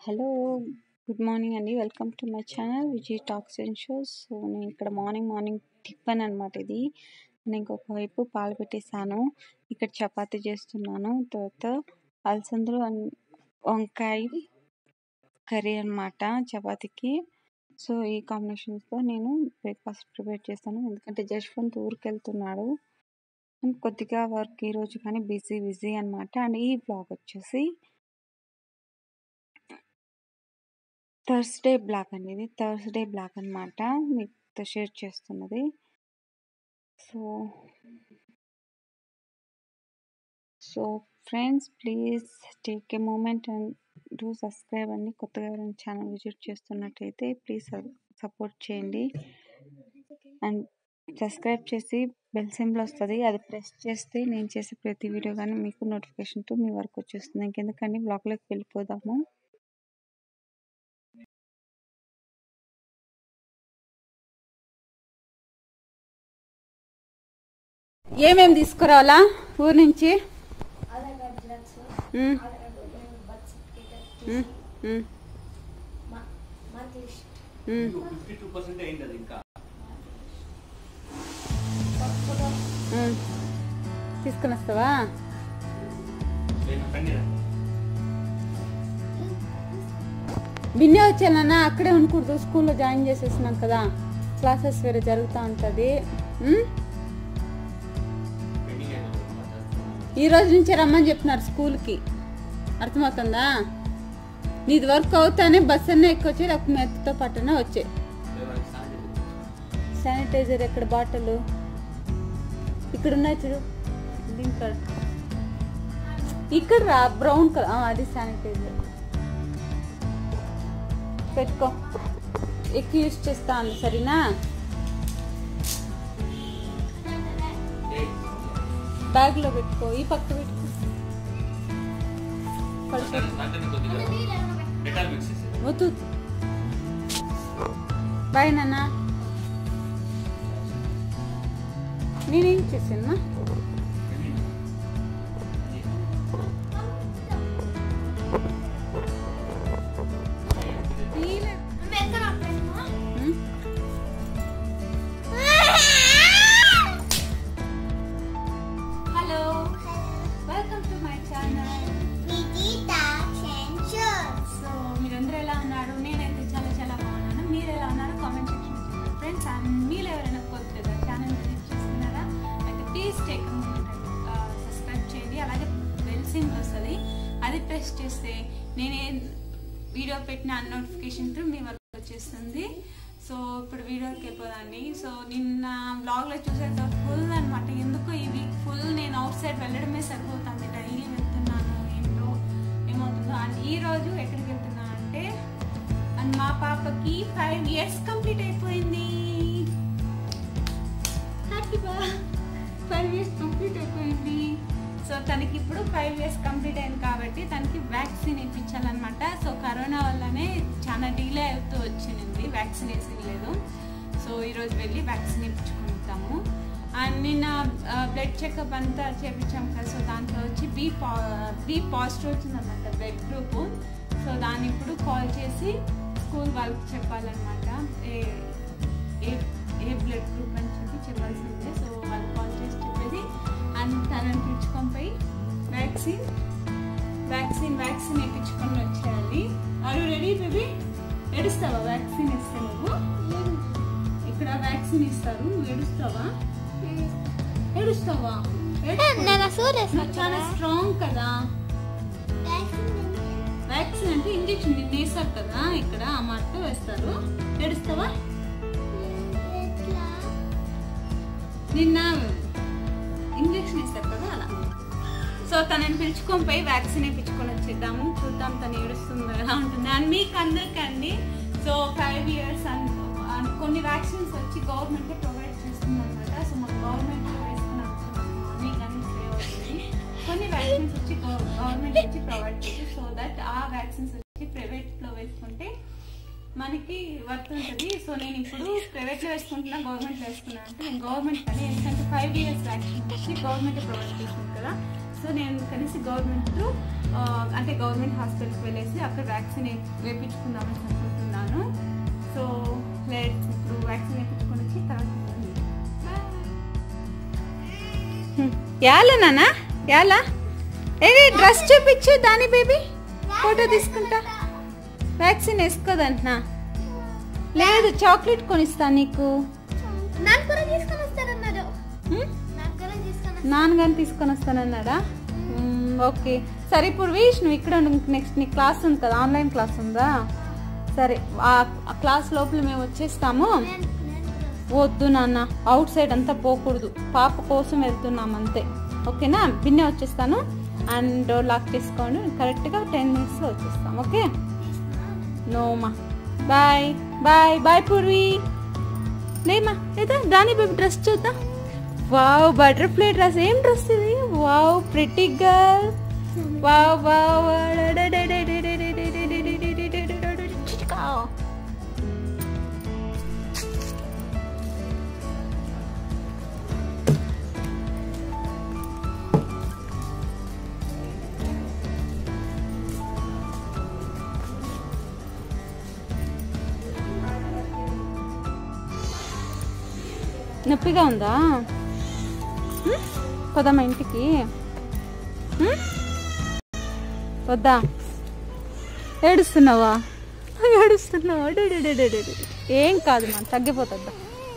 Hello good morning అండి welcome to my channel Vijay talks and shows so నేను ఇక్కడ morning morning tiffin అనమాట ఇది నేను ఇంకొక వైపు పాలు పెట్టేశాను ఇక్కడ చపాతీ చేస్తున్నాను తర్వాత అలసందలు అండ్ వంకాయ కర్రీ అన్నమాట చపాతీకి సో ఈ కాంబినేషన్స్తో నేను బ్రేక్ఫాస్ట్ ప్రిపేర్ చేస్తాను ఎందుకంటే జశ్వంత్ ఊరికి వెళ్తున్నాడు అండ్ కొద్దిగా వర్క్ ఈరోజు కానీ బిజీ బిజీ అనమాట అండ్ ఈ బ్లాగ్ వచ్చేసి థర్స్డే బ్లాక్ అండి ఇది థర్స్డే బ్లాక్ అనమాట మీతో షేర్ చేస్తున్నది so so friends please take a moment and do subscribe అండి కొత్తగా ఎవరైనా ఛానల్ విజిట్ చేస్తున్నట్టయితే ప్లీజ్ సపోర్ట్ చేయండి అండ్ సబ్స్క్రైబ్ చేసి బెల్ సింబల్ వస్తుంది అది ప్రెస్ చేస్తే నేను చేసే ప్రతి వీడియో కానీ మీకు నోటిఫికేషన్తో మీ వరకు వచ్చేస్తుంది ఇంకెందుకండి బ్లాగ్లోకి వెళ్ళిపోదాము ఏమేమి తీసుకురావాలా ఊరు నుంచి Aadhaar card xerox um, Aadhaar card birth certificate um, um, mark list um. Fifty two percent అయింది అది ఇంకా ఫోటో ఉమ్. తీసుకొని వస్తావా నేను ఫ్రెండ్ బిన్నే వచ్చానన్నా అక్కడే ఉండకూడదు స్కూల్లో జాయిన్ చేసేసినాం కదా క్లాసెస్ వేరే జరుగుతూ ఉంటుంది ఉమ్? పెండింగ్ అయినా ఈ రోజు నుంచే రమ్మని చెప్తున్నారు స్కూల్కి అర్థమవుతుందా నీది వర్క్ అవుతానే బస్ అన్న ఎక్కొచ్చి లేకపోతే మెత్తతో పట్టనే వచ్చే శానిటైజర్ ఎక్కడ బాటిల్ ఇక్కడ ఉన్నాయి చూడు దీంట్లో ఇక్కడ రా బ్రౌన్ కలర్ అది శానిటైజర్ పెట్టుకో ఎక్కువ యూస్ చేస్తాను సరేనా బ్యాగ్ లో పెట్టుకో ఈ పక్క పెట్టుకో పడుకో. దాంట్లో కొద్దిగా డెటాల్ మిక్స్ చేసి వద్దు బాయ్ నాన్న నేనేం చేసాను hello welcome to my channel so మీరందరూ ఎలా ఉన్నారు నేనైతే చాలా చాలా బాగున్నాను మీరు ఎలా ఉన్నారు కామెంట్ సెక్షన్ ఫ్రెండ్స్ మీరు ఎవరైనా కొత్తగా ఛానల్ విజిట్ చేస్తున్నారా అయితే ప్లీజ్ టేక్ సబ్స్క్రైబ్ చేయండి అలాగే బెల్ సింబల్ వస్తుంది అది ప్రెస్ చేస్తే నేనే వీడియో పెట్టిన నోటిఫికేషన్ త్రూ మీ వరకు వచ్చేస్తుంది సో ఇప్పుడు వీడియోకి వెళ్ళిపోదండి సో నిన్న బ్లాగ్లో చూసేట ఫుల్ అనమాట ఎందుకో ఈ వీక్ ఫుల్ నేను అవుట్ సైడ్ వెళ్ళడమే సరిపోతుంది డైలీ వెళ్తున్నాను ఏంటో ఏమవుతుందో అండ్ ఈ రోజు ఎక్కడికి వెళ్తున్నా అంటే అండ్ మా పాపకి ఫైవ్ ఇయర్స్ కంప్లీట్ అయిపోయింది హ్యాపీ బా ఫైవ్ ఇయర్స్ కంప్లీట్ అయిపోయింది సో తనకి ఇప్పుడు ఫైవ్ ఇయర్స్ కంప్లీట్ అయింది కాబట్టి తనకి వ్యాక్సిన్ ఇప్పించాలన్నమాట సో కరోనా వల్లనే చాలా డిలే అవుతూ వచ్చింది వ్యాక్సినేషన్ లేదు సో ఈరోజు వెళ్ళి వ్యాక్సిన్ ఇప్పించుకుంటాము అండ్ నిన్న బ్లడ్ చెకప్ అంతా చేపించాం కదా సో దాంట్లో వచ్చి బీ పా బీ పాజిటివ్ వచ్చిందన్నమాట బ్లడ్ గ్రూప్ సో దాన్ని ఇప్పుడు కాల్ చేసి స్కూల్ వాళ్ళకి చెప్పాలన్నమాట ఏ ఏ ఏ బ్లడ్ గ్రూప్ అని చెప్పి చెప్పాల్సిందే సో వాళ్ళు కాల్ చేసి చెప్పేసి అండ్ తనని పిలుచుకొని పోయి వ్యాక్సిన్ వ్యాక్సిన్ వ్యాక్సిన్ వేయించుకొని వచ్చేయాలి అరు రెడీ బేబీ ఏడుస్తావా వ్యాక్సిన్ ఇస్తే నువ్వు ఇక్కడ వ్యాక్సిన్ ఇస్తారు నువ్వు ఏడుస్తావా ఏడుస్తావా ఏడుస్తావా? నేను సూర్య నువ్వు చాలా స్ట్రాంగ్ కదా వ్యాక్సిన్ అంటే ఇంజెక్షన్ నిన్న వేస్తారు కదా ఇక్కడ ఆ మాట వేస్తారు ఏడుస్తావా నిన్న ఇంజెక్షన్ ఇస్తారు కదా అలా సో తనని పిలుచుకొని పోయి వ్యాక్సిన్ వేయించుకొని వచ్చేద్దాము చూద్దాం తను ఏడుస్తుందో ఎలా ఉంటుంది అండ్ మీకు అందరికండి సో ఫైవ్ ఇయర్స్ అండ్ కొన్ని వ్యాక్సిన్స్ వచ్చి గవర్నమెంట్ ప్రొవైడ్ చేస్తుంది అనమాట సో మన గవర్నమెంట్ వేసుకున్నాం మార్నింగ్ కానీ స్టే అవుతుంది కొన్ని వ్యాక్సిన్స్ వచ్చి గవర్నమెంట్ వచ్చి ప్రొవైడ్ చేసి సో దట్ ఆ వ్యాక్సిన్స్ వచ్చి ప్రైవేట్లో వేసుకుంటే మనకి వర్త్ ఉంటుంది సో నేను ఇప్పుడు ప్రైవేట్లో వేసుకుంటున్నా గవర్నమెంట్ వేసుకున్నా అంటే నేను గవర్నమెంట్ కానీ ఎందుకంటే ఫైవ్ ఇయర్స్ వ్యాక్సిన్ వచ్చి గవర్నమెంట్ ప్రొవైడ్ చేస్తుంది కదా సో నేను కనీసం గవర్నమెంట్ త్రూ అంటే గవర్నమెంట్ హాస్పిటల్కి వెళ్ళేసి అక్కడ వ్యాక్సిన్ వేయించుకుందామని అనుకుంటున్నాను సో లెట్స్ ఇప్పుడు వ్యాక్సిన్ వేయించుకొని వచ్చి తర్వాత యాలా నాన్న యాలా ఏది డ్రెస్ చూపించు దాని బేబీ ఫోటో తీసుకుంటా వ్యాక్సిన్ వేసుకోదంటున్నా లేదు చాక్లెట్ కొనిస్తా నీకు నాకు కూడా తీసుకొని వస్తారన్నారు హ్మ్? నాకు కూడా తీసుకొని నాన్నగారిని తీసుకొని వస్తానన్నాడా మ్మ్, ఓకే సరే ఇప్పుడు వీష్ నువ్వు ఇక్కడ నెక్స్ట్ నీ క్లాస్ ఉంది కదా ఆన్లైన్ క్లాస్ ఉందా సరే ఆ ఆ క్లాస్ లోపల మేము వచ్చేస్తాము నేను నేను కూడా వద్దు నాన్న అవుట్ సైడ్ అంతా పోకూడదు పాప కోసం వెళ్తున్నాం అంతే ఓకేనా బిన్నే వచ్చేస్తాను అండ్ డోర్ లాక్ చేసుకోండి కరెక్ట్గా టెన్ మినిట్స్లో వచ్చేస్తాం ఓకే నోమా బాయ్ బాయ్ బాయ్ పూర్వి లేమా లేదా రాణి బేబీ డ్రెస్ చూద్దాం వావ్ బటర్ఫ్లై డ్రెస్ ఏం డ్రెస్ ఇది wow pretty girl wow wow నొప్పిగా ఉందా హ్మ్? పోదామా ఇంటికి హ్మ్? వద్దా ఏడుస్తున్నావా ఏడుస్తున్నావా డెడెడెడెడెడె. ఏం కాదు మా తగ్గిపోతుందా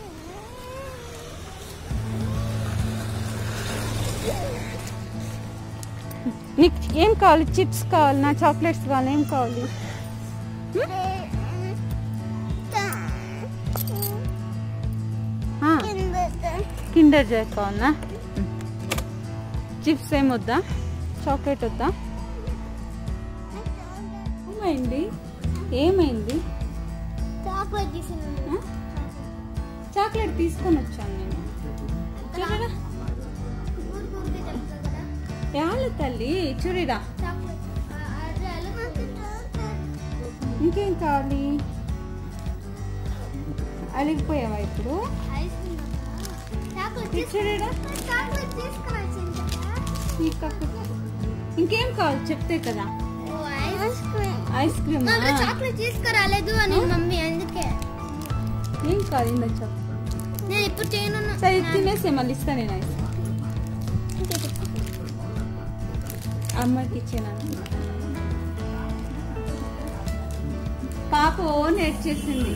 నీకు ఏం కావాలి చిప్స్ కావాలి నా చాక్లెట్స్ కావాలి ఏం కావాలి ఆ. కిండర్ జాయ్ కావాలనా చిప్స్ ఏం వద్దా చాక్లెట్ వద్దా ఏమైంది ఏమైంది చాక్లెట్ తీసుకున్నాను ఆ? చాక్లెట్ తీసుకొని వచ్చాను నేను చూడరా ఊరికి ఊరికి చెప్తా కదా యాళ్ళ తల్లి చూడరా చాక్లెట్ అదే ఇంకేం కావాలి అలిగిపోయావా ఇప్పుడు ఐస్ క్రీమ్ చాక్లెట్ ఇది చూడరా చాక్లెట్ తీసుకుని వచ్చింది కదా నీకు అక్కడ- ఇంకేం కావాలి చెప్తే కదా ఓ ఐస్ క్రీమ్ ఐస్ క్రీమ్ నాకు చాక్లెట్ తీసుకురాలేదు అని మమ్మీ అందుకే ఏం కావాలి ఇందా చెప్పు నేను ఇప్పుడు చేయను సరే ఇది తినేసే మళ్ళీ ఇస్తా నేను ఐస్ అమ్మకి ఇచ్చాను పాప ఓ నేర్చేసింది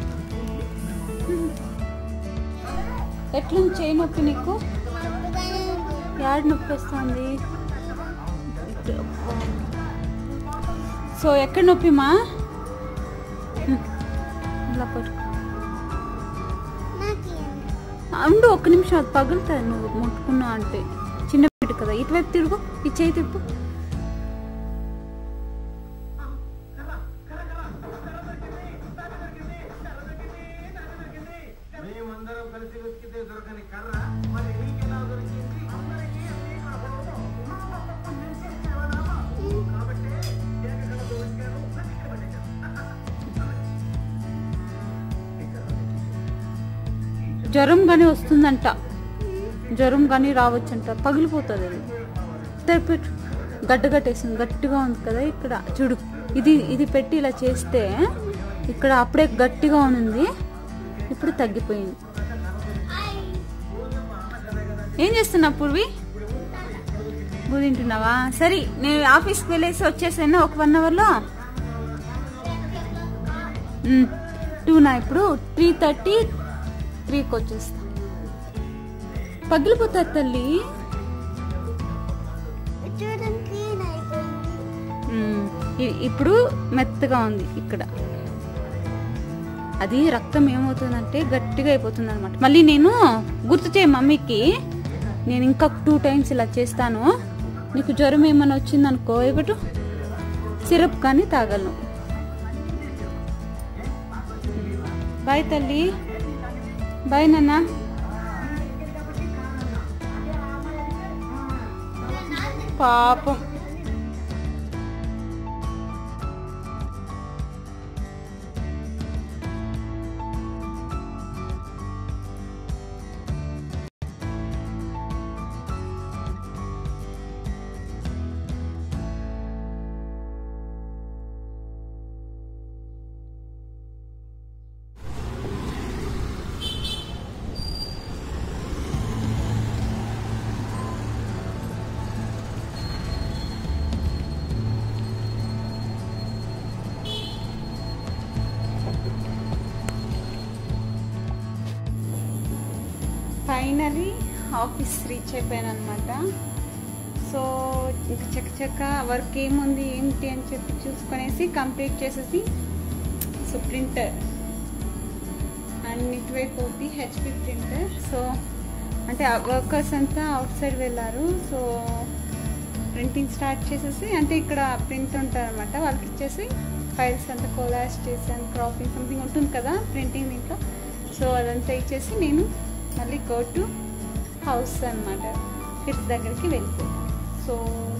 ఎట్లుంది చేయి నొప్పి నీకు యాడ్ నొప్పి వస్తుంది సో ఎక్కడ నొప్పిమా ఇలా పట్టుకో ఉండు ఒక్క నిమిషం అది పగులుతుంది నువ్వు ముట్టుకున్నా అంటే చిన్న బిడ్డ కదా ఇటువైపు తిరుగు ఈ చేయి తిప్పు మేమందరం కలిసి వెతికితే దొరకని కర్ర మరి నీకెలా దొరికింది అందరికీ నీకు అసలు కాబట్టి ఏకకళ దొరికారు జ్వరం కానీ వస్తుందంట జ్వరం కానీ రావచ్చంట పగిలిపోతుంది అది తెరపెట్టు గడ్డ కట్టేసింది గట్టిగా ఉంది కదా ఇక్కడ చూడు ఇది ఇది పెట్టి ఇలా చేస్తే ఇక్కడ అప్పుడే గట్టిగా ఉంది ఇప్పుడు తగ్గిపోయింది ఏం చేస్తున్నావు పూర్వి బూ తింటున్నావా సరే నేను ఆఫీస్కి వెళ్ళేసి వచ్చేసాను ఒక వన్ అవర్లో టూ నా ఇప్పుడు త్రీ థర్టీ త్రీకి వచ్చేస్తా పగిలిపోతుంది తల్లి చూడండి క్లీన్ అయిపోయింది మ్మ్. ఇ- ఇప్పుడు మెత్తగా ఉంది ఇక్కడ అది రక్తం ఏమవుతుందంటే గట్టిగా అయిపోతుంది అనమాట మళ్ళీ నేను గుర్తు చేయ మమ్మీకి నేను ఇంకా టూ టైమ్స్ ఇలా చేస్తాను నీకు జ్వరం ఏమైనా వచ్చిందనుకో ఇవ్వటు సిరప్ కానీ తాగలను బాయ్ తల్లి బాయ్ నాన్న పాపం ఆఫీస్ రీచ్ అయిపోయాను అనమాట సో ఇంక చక్క చక్క వర్క్ ఏముంది ఏంటి అని చెప్పి చూసుకొనేసి కంప్లీట్ చేసేసి సో ప్రింటర్ అండ్ ఇటువైపు ఒకటి హెచ్పి ప్రింటర్ సో అంటే వర్కర్స్ అంతా అవుట్ సైడ్ వెళ్ళారు సో ప్రింటింగ్ స్టార్ట్ చేసేసి అంటే ఇక్కడ ప్రింట్ ఉంటారు అనమాట వాళ్ళకి ఇచ్చేసి ఫైల్స్ అంతా కోలాజ్ చేసి అండ్ క్రాపింగ్ సంథింగ్ ఉంటుంది కదా ప్రింటింగ్ దీంట్లో సో అదంతా ఇచ్చేసి నేను మళ్ళీ గో టు హౌస్ అనమాట కిడ్స్ దగ్గరికి వెళ్ళిపోయాను సో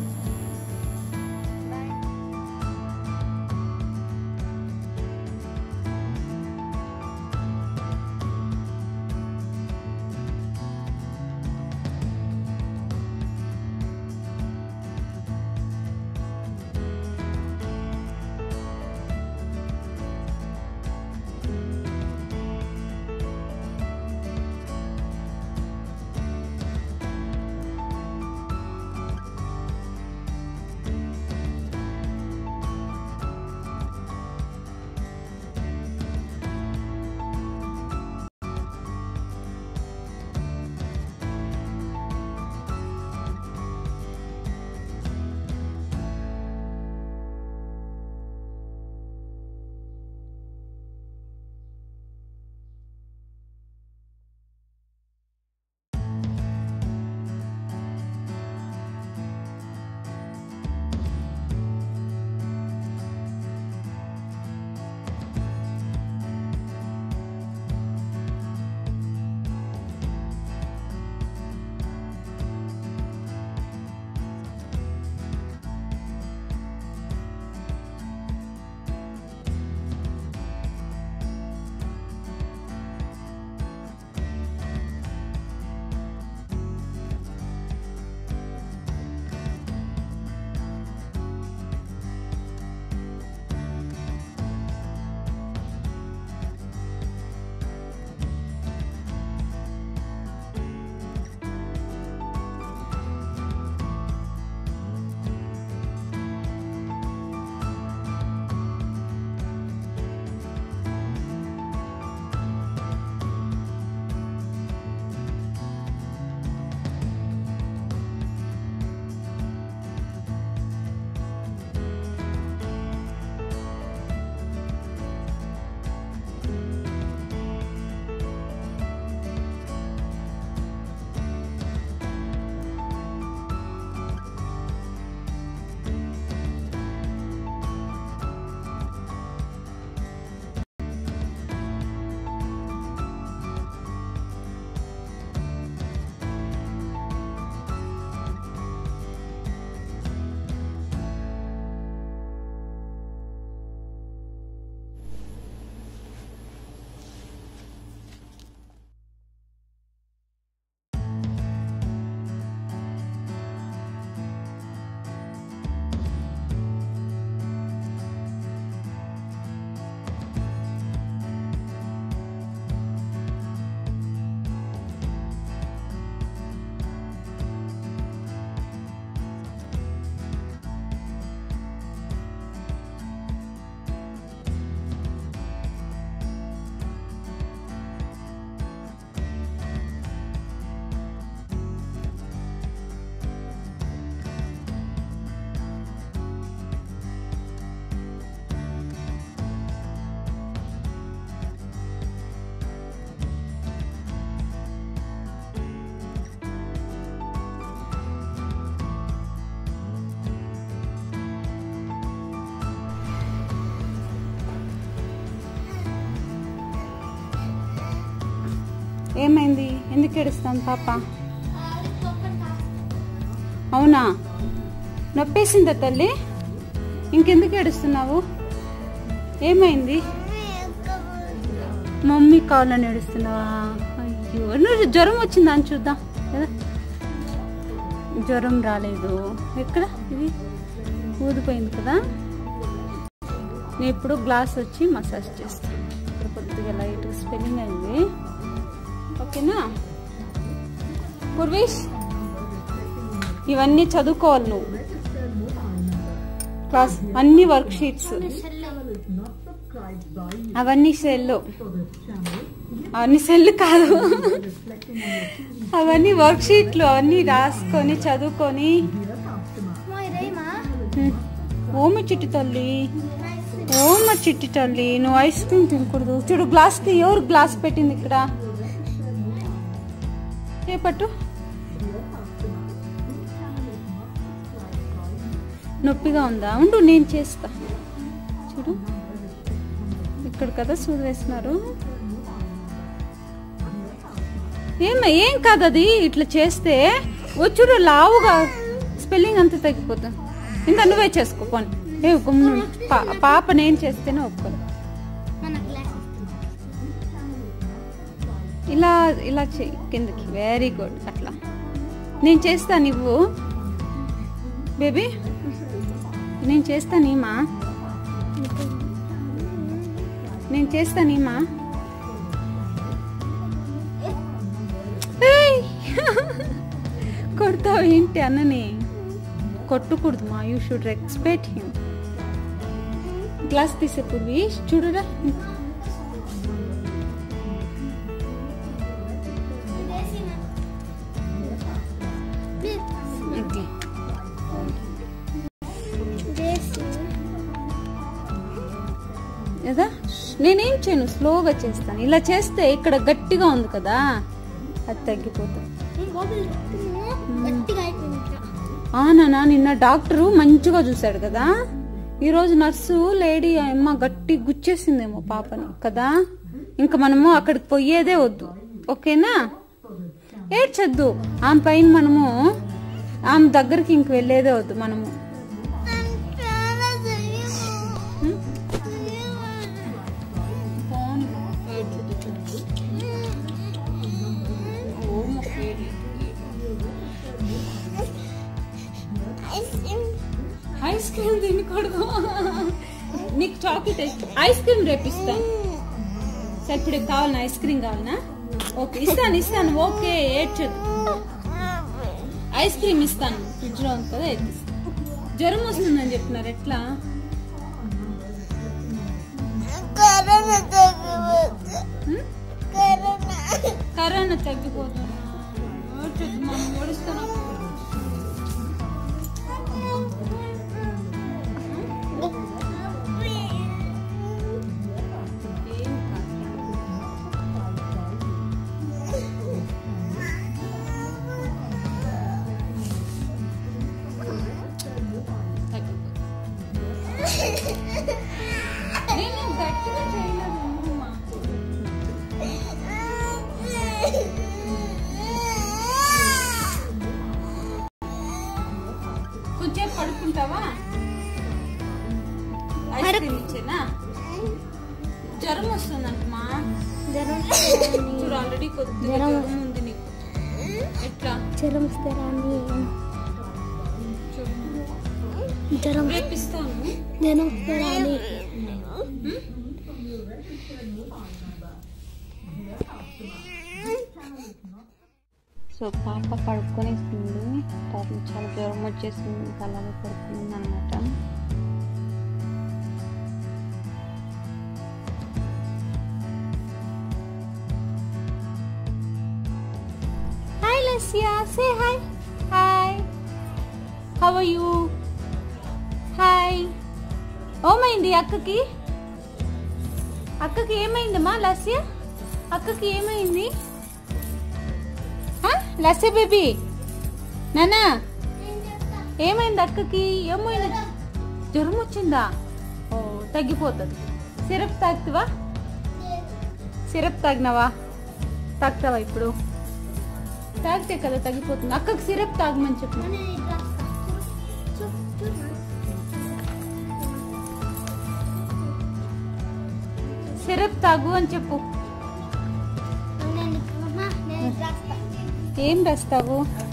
ఏమైంది ఎందుకు ఏడుస్తాను పాప అవునా నొప్పేసిందా తల్లి ఇంకెందుకు ఏడుస్తున్నావు ఏమైంది మమ్మీ కావాలని ఏడుస్తున్నావా అయ్యో నువ్వు జ్వరం వచ్చిందా అని చూద్దాం కదా జ్వరం రాలేదు ఎక్కడ ఇది ఊదిపోయింది కదా నేను ఇప్పుడు గ్లాస్ వచ్చి మసాజ్ చేస్తాను ఇప్పుడు కొద్దిగా లైట్ స్పెల్లింగ్ అయింది ఓకేనా పూర్వేష్ ఇవన్నీ చదువుకోవాలి నువ్వు క్లాస్ అన్ని వర్క్ షీట్స్ అవన్నీ సెల్ అన్ని సెల్ కాదు అవన్నీ వర్క్ షీట్లు అవన్నీ రాసుకొని చదువుకొని మా ఇదేమా హ్మ్. ఓమ చిట్టి తల్లి ఓమ చిట్టి తల్లి నువ్వు ఐస్ క్రీమ్ తినకూడదు చూడు గ్లాస్ కి ఎవరు గ్లాస్ పెట్టింది ఇక్కడ ఏ పట్టు నొప్పిగా ఉందా ఉండు నేను చేస్తా చూడు ఇక్కడ కదా సూది వేస్తున్నారు ఏమ ఏం కాదు అది ఇట్లా చేస్తే వచ్చుడు లావుగా స్పెల్లింగ్ అంతా తగ్గిపోతుంది ఇంకా నువ్వే చేసుకో పోనీ ఏ గుమ్ము పా పాప నేను చేస్తేనే ఒప్పుకోదు మన క్లాస్ ఇలా ఇలా చెయ్యి కిందకి వెరీ గుడ్ అట్లా నేను చేస్తా నువ్వు బేబీ నేను చేస్తా నీమా నేను చేస్తా నీమా ఏయ్! కొడతావు ఏంటి అన్నని కొట్టకూడదు మా you should respect him glass తీసే పూర్వి చూడరా ఓకే కదా నేనేం చేయను స్లోగా చేస్తాను ఇలా చేస్తే ఇక్కడ గట్టిగా ఉంది కదా అది తగ్గిపోతుంది గట్టిగా అయిపోయింది ఇట్లా. ఆ నాన్న నిన్న డాక్టరు మంచిగా చూశాడు కదా ఈరోజు నర్సు లేడీ అమ్మ గట్టి గుచ్చేసిందేమో పాపని కదా ఇంకా మనము అక్కడికి పోయేదే వద్దు ఓకేనా ఏడ్చొద్దు ఆమె పైన మనము ఆమె దగ్గరికి ఇంక వెళ్ళేదే వద్దు మనము చాలా దయ్యము. హ్మ్? Ice cream. ఐస్ క్రీమ్ తినకూడదు నీకు చాక్లెట్ ఐస్ ఐస్ క్రీమ్ రేపు ఇస్తాను సరే ఇప్పుడు కావాలనా ఐస్ క్రీమ్ కావాలనా ఓకే ఇస్తాను ఇస్తాను ఓకే ఏడ్చదు ఐస్ క్రీమ్ ఇస్తాను ఫ్రిడ్జ్ లో ఉంది కదా ఎత్తిస్తాను జ్వరం వస్తుందని చెప్తున్నారు ఎట్లా కరోనా తగ్గిపోతుంది. హ్మ్? కరోనా. కరోనా తగ్గిపోతుంది ఏడ్చొద్దు మనం ఓడిస్తాను ఏం కాదు. నేను గట్టిగా చేయలేదు అమ్మమ్మ. కొంచెం పడుకుంటావా ఐస్ క్రీమ్ ఇచ్చేనా జ్వరం వస్తుందంటమా జ్వరం చూడు ఆల్రెడీ కొద్దిగా జ్వరం జ్వరం ఉంది నీకు ఎట్లా జ్వరం వస్తే రాని జ్వరం రేపు ఇస్తాను జ్వరం వస్తే రాని సో పాప పడుకొనేసింది పాపం చాలా జ్వరం వచ్చేసింది ఇంకా అలాగే పడుకుంది అనమాట hi Lasya say hi hi how are you hi ఓమైంది అక్కకి అక్కకి ఏమైందమ్మా లస్య అక్కకి ఏమైంది ఆ? లస్య బేబీ నానా ఏమైంది అక్కకి ఏమైంది జ్వరం వచ్చిందా ఓ తగ్గిపోతుంది సిరప్ తాగుతావా సిరప్ తాగినావా తాగుతావా ఇప్పుడు తాగితే కదా తగ్గిపోతుంది అక్కకి సిరప్ తాగమని చెప్పు సిరప్ తాగు అని చెప్పు ఏం రాస్తావు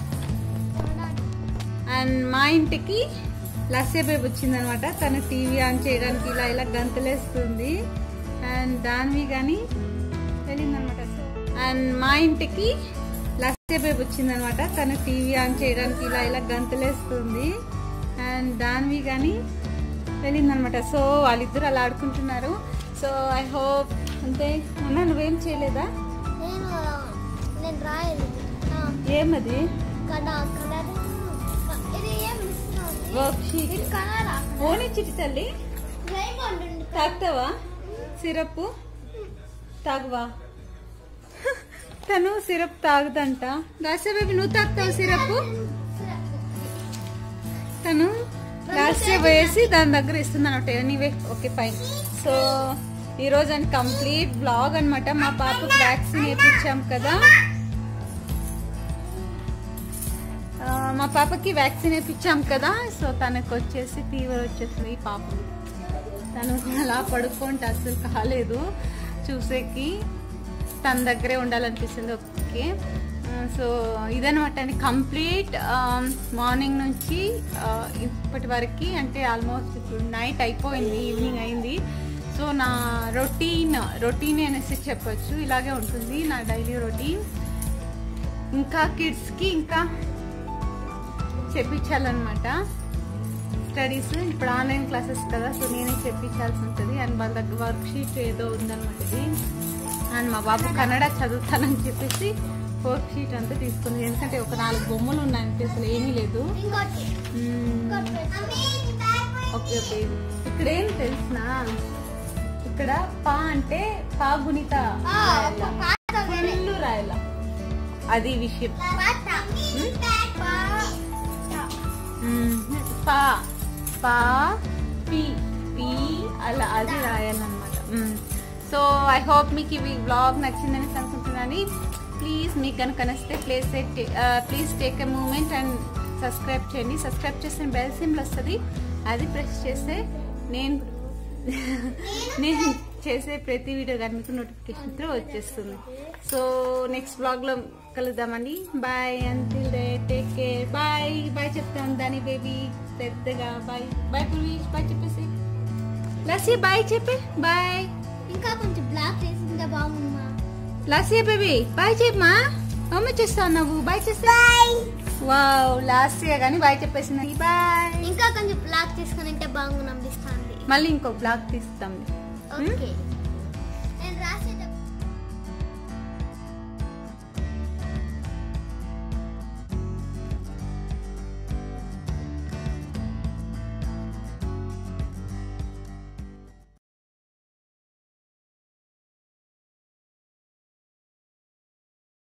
అండ్ మా ఇంటికి లస్సే బేబ్ వచ్చిందనమాట తను టీవీ ఆన్ చేయడానికి ఇలా ఇలా గంతులేస్తుంది అండ్ దానివి కానీ వెళ్ళిందనమాట అండ్ మా ఇంటికి లస్సే బేబ్ వచ్చిందనమాట తను టీవీ ఆన్ చేయడానికి ఇలా ఇలా గంతులేస్తుంది అండ్ దానివి కానీ వెళ్ళిందనమాట సో వాళ్ళిద్దరు అలా ఆడుకుంటున్నారు సో ఐ హోప్ అంతే అన్న నువ్వేం చేయలేదా నేను నేను రాయలేదు ఏమది కదా కలర్ ఇది ఏం ఇస్తుంది వర్క్ షీట్ ఇది కలర్ ఓని చిట్టి తల్లి రైమండ్ ఉంది తాగుతావా సిరప్ తాగువా తను సిరప్ తాగుదంట రాసే బేబీ నువ్వు తాగుతావు సిరప్ తను లాస్ట్ వేసి దాని దగ్గర ఇస్తుంది అనమాట ఎనీవే ఓకే ఫైన్ సో ఈ రోజు అండ్ కంప్లీట్ బ్లాగ్ అన్నమాట మా పాపకు వ్యాక్సిన్ వేయించాం కదా ఆ, మా పాపకి వ్యాక్సిన్ వేయించాం కదా సో తనకు వచ్చేసి ఫీవర్ వచ్చేసింది ఈ పాప తను అలా పడుకుంటే అసలు కాలేదు చూసేకి తన దగ్గరే ఉండాలనిపిస్తుంది ఓకే సో ఇదనమాట అండి కంప్లీట్ మార్నింగ్ నుంచి ఆ, ఇప్పటి వరకు అంటే ఆల్మోస్ట్ ఇప్పుడు నైట్ అయిపోయింది ఈవినింగ్ అయింది సో నా రొటీన్ రొటీన్ అనేసి చెప్పొచ్చు ఇలాగే ఉంటుంది నా డైలీ రొటీన్ ఇంకా కిడ్స్కి ఇంకా చెప్పించాలన్నమాట స్టడీస్ ఇప్పుడు ఆన్లైన్ క్లాసెస్ కదా సో నేనే చెప్పించాల్సి ఉంటుంది అండ్ వాళ్ళ దగ్గర వర్క్ షీట్ ఏదో ఉందన్నమాట ఇది అండ్ మా బాబు కన్నడ చదువుతానని చెప్పేసి వర్క్ షీట్ అంతా తీసుకుంది ఎందుకంటే ఒక నాలుగు బొమ్మలు ఉన్నాయంటే అసలు ఏమీ లేదు ఇంకోటి మ్మ్. అమ్మి ఇది బ్యాగ్ ఓకే ఓకే ఇక్కడ ఏం తెలిసిన ఇక్కడ పా అంటే పా గుణిత ఆ, ఒక పాత వేరే. ఫుల్ రాయాల అది విషయం పాత. ఇది బ్యాగ్. పాత. మ్మ్. పా పా పి పి అలా అది రాయాలన్నమాట సో ఐ హోప్ మీకు ఇవి బ్లాగ్ నచ్చిందని అనుకుంటున్నాను ప్లీజ్ మీకు కనుక నచ్చితే please please take a moment and subscribe చేయండి సబ్స్క్రైబ్ చేసిన బెల్ సింబల్ వస్తుంది అది ప్రెస్ చేస్తే నేను నేను చేసే ప్రతి వీడియో కానీ మీకు నోటిఫికేషన్ త్రూ వచ్చేస్తుంది సో నెక్స్ట్ బ్లాగ్లో కలుద్దామండి bye until day take care bye bye చెప్తాను దాని బేబీ పెద్దగా బాయ్ బాయ్ పులీష్ బాయ్ చెప్పేసి లస్సీ బాయ్ చెప్పే బాయ్ ఇంకా కొంచెం బ్లాక్ వేసిందే బాగుందమ్మా లాస్య బేబీ బాయ్ చెప్పమా అమ్మ చేస్తావు నువ్వు బాయ్ చేస్తా వావ్ లాస్ట్ ఇయర్ కానీ బాయ్ చెప్పేసింది బాయ్ ఇంకా కొంచెం బ్లాక్ తీసుకుని ఉంటే బాగుంది అనిపిస్తుంది మళ్ళీ ఇంకో బ్లాగ్ తీస్తాం ఓకే నేను రాసిన